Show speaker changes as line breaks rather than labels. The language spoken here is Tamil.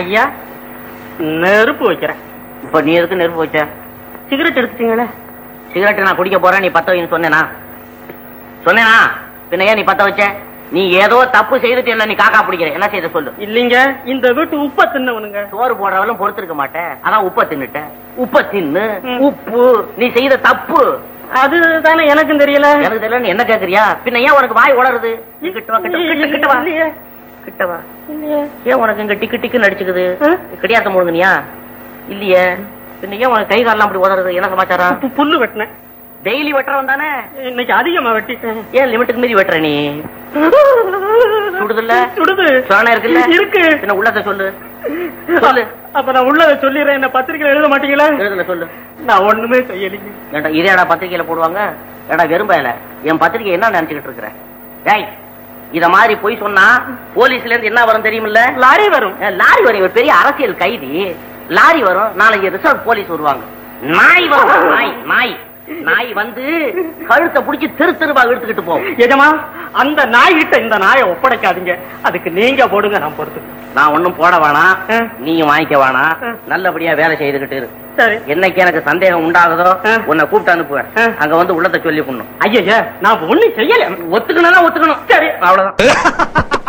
ஐயா நெருப்பு வைக்கிறேன்
இப்ப நீ எதுக்கு நெருப்பு வச்ச
சிகரெட் எடுத்துட்டீங்களே
சிகரெட் நான் குடிக்க போறேன் நீ பத்த வைன்னு சொன்னேனா சொன்னேனா பின்ன ஏன் நீ பத்த வச்ச நீ ஏதோ தப்பு செய்துட்டு இல்ல நீ காக்கா பிடிக்கிற என்ன செய்த சொல்லு
இல்லீங்க இந்த வீட்டு உப்ப தின்னவனுங்க
சோறு போடுறவளும் பொறுத்திருக்க மாட்டேன் அதான் உப்ப தின்னுட்ட உப்ப தின்னு
ம்.
உப்பு நீ செய்த தப்பு
அது தானே எனக்கும் தெரியல
எனக்கு தெரியல நீ என்ன கேக்குறியா பின்ன ஏன் உனக்கு வாய் உளருது நீ கிட்ட வா கிட்ட வா, கிட்ட கிட்ட வா
இல்லையே.
கிட்ட வா
இல்லையே.
ஏன் உனக்கு இங்க டிக்கு டிக்குன்னு அடிச்சுக்குது
ஆ?
கிடையாத முழுங்கனியா இல்லையே பின்ன ஏன் உனக்கு கை காலெல்லாம் அப்படி உதறது என்ன சமாச்சாரம்
பு- புல்லு வெட்டினேன்
டெய்லி வெட்டுறவன் தானே
இன்னைக்கு அதிகமா வெட்டிட்டேன்
ஏன் லிமிட்டுக்கு மீறி வெட்டுற நீ சுடுதுல்ல
சுடுது
சோனா இருக்குல்ல
இருக்கு
பின்ன உள்ளத சொல்லு சொல்லு.
அப்ப நான் உள்ளத சொல்லிடுறேன் என்ன பத்திரிக்கையில எழுத மாட்டீங்களா
எழுதுல சொல்லு
நான் ஒண்ணுமே செய்யலைங்க
ஏன்டா இதேடா பத்திரிக்கையில போடுவாங்க ஏடா வெறும்பையில என் பத்திரிக்கை என்ன நினைச்சுக்கிட்டு இருக்கிற டேய் இத மாதிரி போய் சொன்னா போலீஸ்ல இருந்து என்ன வரும் தெரியுமில்ல
லாரி வரும்
ஏன் லாரி வரும் இவர் பெரிய அரசியல் கைதி லாரி வரும் நாளைக்கு ரிசர்வ் போலீஸ் வருவாங்க நாய் வரும் நாய் நாய் நாய் வந்து கழுத்தை புடிச்சு தெரு தெருவா இழுத்துக்கிட்டு போகும்
எஜமா அந்த நாய்கிட்ட இந்த நாயை ஒப்படைக்காதீங்க அதுக்கு நீங்க போடுங்க நான் பொறுத்து
நான் ஒண்ணும் போட வேணாம்
ஆ.
நீயும் வாங்கிக்க வேணாம்
ஆ.
நல்லபடியா வேலை செய்துகிட்டு இரு
சரி
என்னைக்கு எனக்கு சந்தேகம் உண்டாகுதோ
ஆ.
உன்னை கூப்பிட்டு அனுப்புவேன்
ஆ.
அங்க வந்து உள்ளத்தை சொல்லி பண்ணும்
ஐயா நான் ஒண்ணும் செய்யல
ஒத்துக்கணும் ஒத்துக்கணும்
சரி
அவ்வளவுதான்